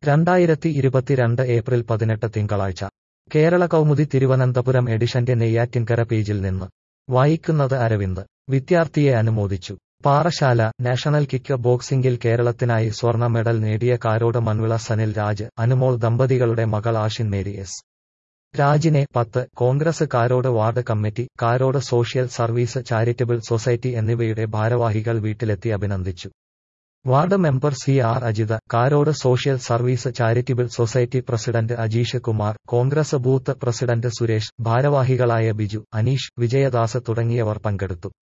രണ്ടായിരത്തി ഇരുപത്തിരണ്ട് ഏപ്രിൽ പതിനെട്ട് തിങ്കളാഴ്ച കേരള കൗമുദി തിരുവനന്തപുരം എഡിഷന്റെ നെയ്യാറ്റിൻകര പേജിൽ നിന്ന് വായിക്കുന്നത് അരവിന്ദ് വിദ്യാർത്ഥിയെ അനുമോദിച്ചു പാറശാല നാഷണൽ കിക്ക് ബോക്സിംഗിൽ കേരളത്തിനായി സ്വർണ്ണ മെഡൽ നേടിയ കാരോട് മൺവിള സനിൽ രാജ് അനുമോൾ ദമ്പതികളുടെ മകൾ ആഷിൻ മേരി എസ് രാജിനെ പത്ത് Congress Karode ward committee Karode social service charitable society എന്നിവയുടെ ഭാരവാഹികൾ വീട്ടിലെത്തി അഭിനന്ദിച്ചു ward member C R Ajitha Karode social service charitable society president Ajeesh Kumar Congress booth president Suresh ഭാരവാഹികളായ ബിജു അനീഷ് വിജയദാസ് തുടങ്ങിയവർ പങ്കെടുത്തു